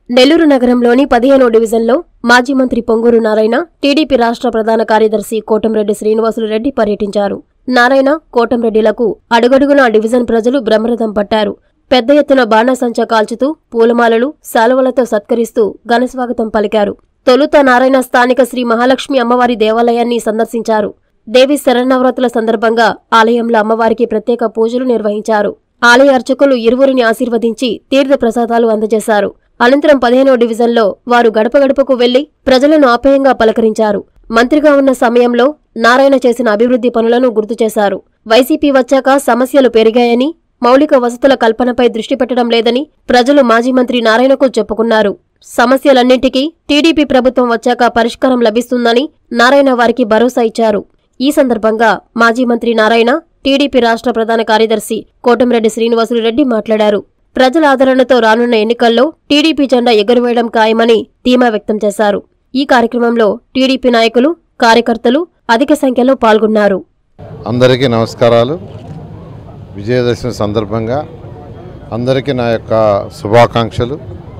నెల్లూరు నగరంలోని పదిహేనో డివిజన్లో మాజీ మంత్రి పొంగూరు నారాయణ టీడీపీ రాష్ట్ర ప్రధాన కార్యదర్శి కోటంరెడ్డి శ్రీనివాసులు రెడ్డి పర్యటించారు నారాయణ కోటంరెడ్డిలకు అడుగడుగునా డివిజన్ ప్రజలు బ్రహ్మరథం పట్టారు పెద్ద ఎత్తున బాణాసంచా కాల్చుతూ పూలమాలలు శాలువలతో సత్కరిస్తూ ఘనస్వాగతం పలికారు తొలుత నారాయణ స్థానిక శ్రీ మహాలక్ష్మి అమ్మవారి దేవాలయాన్ని సందర్శించారు దేవి శరన్నవరాత్రుల సందర్భంగా ఆలయంలో అమ్మవారికి ప్రత్యేక పూజలు నిర్వహించారు ఆలయ అర్చకులు ఇరువురిని ఆశీర్వదించి తీర్థ ప్రసాదాలు అందజేశారు అనంతరం పదిహేనో డివిజన్లో వారు గడప గడపకు వెళ్లి ప్రజలను ఆప్యాయంగా పలకరించారు మంత్రిగా ఉన్న సమయంలో నారాయణ చేసిన అభివృద్ధి పనులను గుర్తు చేశారు వైసీపీ వచ్చాక సమస్యలు పెరిగాయని మౌలిక వసతుల కల్పనపై దృష్టి పెట్టడం లేదని ప్రజలు మాజీ మంత్రి నారాయణకు చెప్పుకున్నారు సమస్యలన్నింటికీ టీడీపీ ప్రభుత్వం వచ్చాక పరిష్కారం లభిస్తుందని నారాయణ వారికి భరోసా ఇచ్చారు ఈ సందర్భంగా మాజీ మంత్రి నారాయణ టీడీపీ రాష్ట్ర ప్రధాన కార్యదర్శి కోటంరెడ్డి శ్రీనివాసులు రెడ్డి మాట్లాడారు ప్రజల ఆదరణతో రానున్న ఎన్నికల్లో టీడీపీ జెండా ఎగురవేయడం ఖాయమని ధీమా వ్యక్తం చేశారు ఈ కార్యక్రమంలో టీడీపీ నాయకులు కార్యకర్తలు అధిక సంఖ్యలో పాల్గొన్నారు అందరికీ నమస్కారాలు విజయదశమి సందర్భంగా అందరికీ నా యొక్క శుభాకాంక్షలు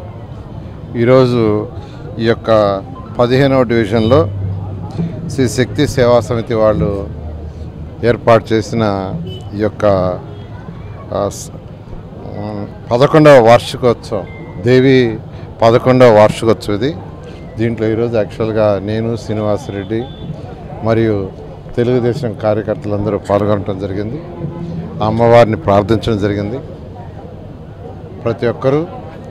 ఈరోజు ఈ యొక్క పదిహేనవ డివిజన్లో శ్రీ శక్తి సేవా సమితి వాళ్ళు ఏర్పాటు చేసిన ఈ యొక్క ఆ, స- ఉమ్, పదకొండవ వార్షికోత్సవం దేవి పదకొండవ వార్షికోత్సవం ఇది దీంట్లో ఈరోజు యాక్చువల్గా నేను శ్రీనివాసరెడ్డి మరియు తెలుగుదేశం కార్యకర్తలందరూ పాల్గొనడం జరిగింది ఆ అమ్మవారిని ప్రార్థించడం జరిగింది ప్రతి ఒక్కరూ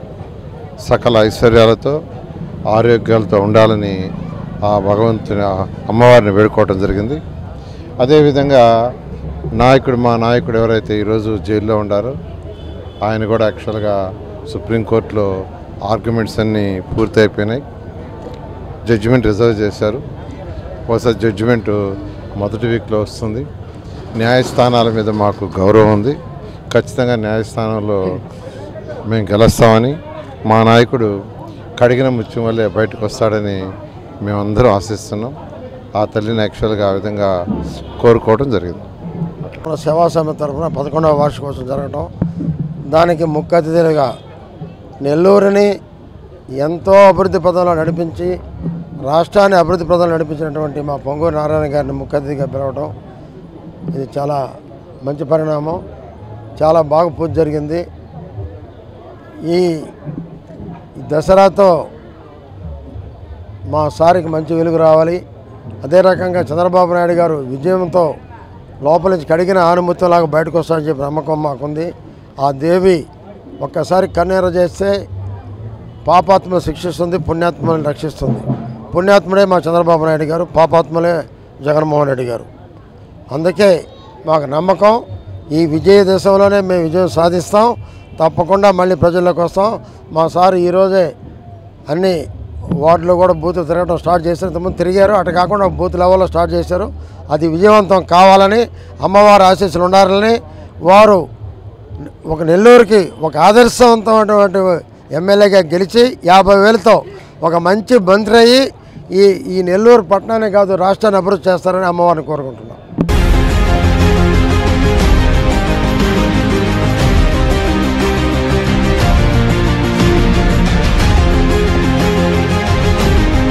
సకల ఐశ్వర్యాలతో ఆరోగ్యాలతో ఉండాలని ఆ భగవంతుని ఆ అమ్మవారిని వేడుకోవడం జరిగింది అదేవిధంగా నాయకుడు మా నాయకుడు ఎవరైతే ఈరోజు జైల్లో ఉండారో ఆయన కూడా యాక్చువల్గా సుప్రీంకోర్టులో ఆర్గ్యుమెంట్స్ అన్నీ పూర్తి అయిపోయినాయి జడ్జిమెంట్ రిజర్వ్ చేశారు బహుశా జడ్జిమెంట్ మొదటి వీక్లో వస్తుంది న్యాయస్థానాల మీద మాకు గౌరవం ఉంది ఖచ్చితంగా న్యాయస్థానంలో మేము గెలుస్తామని మా నాయకుడు కడిగిన ముత్యం వల్లే బయటకు వస్తాడని మేమందరం ఆశిస్తున్నాం ఆ తల్లిని యాక్చువల్గా ఆ విధంగా కోరుకోవడం జరిగింది మన సేవా సమితి తరఫున పదకొండవ వార్షికోత్సవం జరగటం దానికి ముఖ్య అతిథులుగా నెల్లూరుని ఎంతో అభివృద్ధి పదంలో నడిపించి రాష్ట్రాన్ని అభివృద్ధి పదంలో నడిపించినటువంటి మా పొంగూరు నారాయణ గారిని ముఖ్య అతిథిగా పిలవటం ఇది చాలా మంచి పరిణామం చాలా బాగా పూజ జరిగింది ఈ ఈ దసరాతో మా సారికి మంచి వెలుగు రావాలి అదే రకంగా చంద్రబాబు నాయుడు గారు విజయంతో లోపల నుంచి కడిగిన ఆనుమత్యంలాగా బయటకు వస్తాడని చెప్పి నమ్మకం మాకుంది ఆ దేవి ఒక్కసారి కన్నీర చేస్తే పాపాత్మ శిక్షిస్తుంది పుణ్యాత్మని రక్షిస్తుంది పుణ్యాత్ముడే మా చంద్రబాబు నాయుడు గారు పాపాత్మలే జగన్మోహన్ రెడ్డి గారు అందుకే మాకు నమ్మకం ఈ విజయ దేశంలోనే మేము విజయం సాధిస్తాం తప్పకుండా మళ్ళీ ప్రజల్లోకి వస్తాం మా సార్ ఈరోజే అన్ని వార్డులో కూడా బూతులు తిరగడం స్టార్ట్ చేశారు ఇంతకుముందు తిరిగారు అటు కాకుండా బూత్ లెవెల్లో స్టార్ట్ చేశారు అది విజయవంతం కావాలని అమ్మవారి ఆశీస్సులు ఉండాలని వారు ఒక నెల్లూరుకి ఒక ఆదర్శవంతమైనటువంటి ఎమ్మెల్యేగా గెలిచి యాభై వేలతో ఒక మంచి మంత్రి అయ్యి ఈ ఈ నెల్లూరు పట్టణాన్ని కాదు రాష్ట్రాన్ని అభివృద్ధి చేస్తారని అమ్మవారిని కోరుకుంటున్నాం